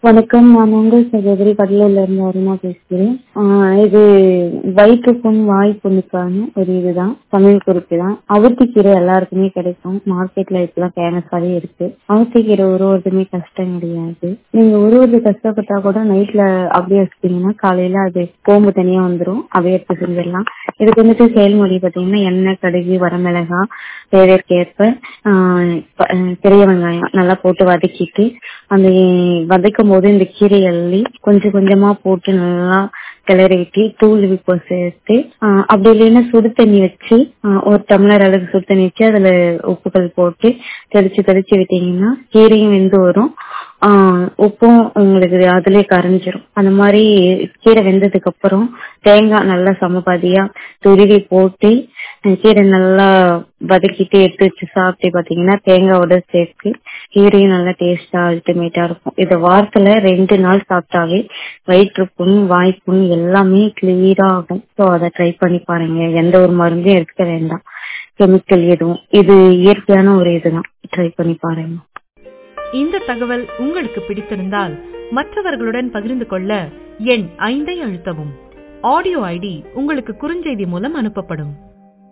வணக்கம் நான் உங்கள் சகோதரி கடலூர்ல இருந்து அருணா பேசுகிறேன் ஆஹ் இது வயிற்று புண் வாய் புண்ணுக்கான ஒரு இதுதான் சமையல் குறிப்பு தான் அவுத்திக்கீரை எல்லாருக்குமே கிடைக்கும் மார்க்கெட்ல இப்பெல்லாம் ஃபேமஸாவே இருக்கு அவுத்திக்கீரை உருவதுமே கஷ்டம் கிடையாது நீங்க உருவது கஷ்டப்பட்டா கூட நைட்ல அப்படியே வச்சுட்டீங்கன்னா காலையில அது கோம்பு தனியா வந்துரும் அப்படியே எடுத்து செஞ்சிடலாம் இதுக்கு வந்துட்டு செயல்முறை பாத்தீங்கன்னா எண்ணெய் கடுகு வரமிளகா தேவைக்கேற்ப ஆஹ் ப- ஆஹ் பெரிய வெங்காயம் நல்லா போட்டு வதக்கிட்டு அந்த வதக்கும் போது இந்த கீரை அள்ளி கொஞ்சம் கொஞ்சமா போட்டு நல்லா கிளறிட்டு தூள் உப்பு சேர்த்து ஆஹ் அப்படி இல்லைன்னா சுடு தண்ணி வச்சு ஆஹ் ஒரு டம்ளர் அளவுக்கு சுடு தண்ணி வச்சு அதுல உப்புகள் போட்டு தெளிச்சு தெளிச்சு விட்டீங்கன்னா கீரையும் வெந்து வரும் ஆஹ் உப்பும் உங்களுக்கு அதுலயே கரைஞ்சிரும் அந்த மாதிரி கீரை வெந்ததுக்கு அப்புறம் தேங்காய் நல்லா சமபாதியா துருவி போட்டு அஹ் கீரை நல்லா வதக்கிட்டு எடுத்து வச்சு சாப்பிட்டு பாத்தீங்கன்னா தேங்காயோட சேர்த்து கீரையும் நல்லா டேஸ்டா அல்டிமேட்டா இருக்கும் இதை வாரத்துல ரெண்டு நாள் சாப்பிட்டாவே வயிற்று புண் வாய்ப்புண் எல்லாமே கிளியரா ஆகும் ஸோ அதை ட்ரை பண்ணி பாருங்க எந்த ஒரு மருந்தும் எடுக்க வேண்டாம் கெமிக்கல் எதுவும் இது இயற்கையான ஒரு இதுதான் ட்ரை பண்ணி பாருங்க இந்த தகவல் உங்களுக்கு பிடித்திருந்தால் மற்றவர்களுடன் பகிர்ந்து கொள்ள எண் ஐந்தை அழுத்தவும் ஆடியோ ஐடி உங்களுக்கு குறுஞ்செய்தி மூலம் அனுப்பப்படும்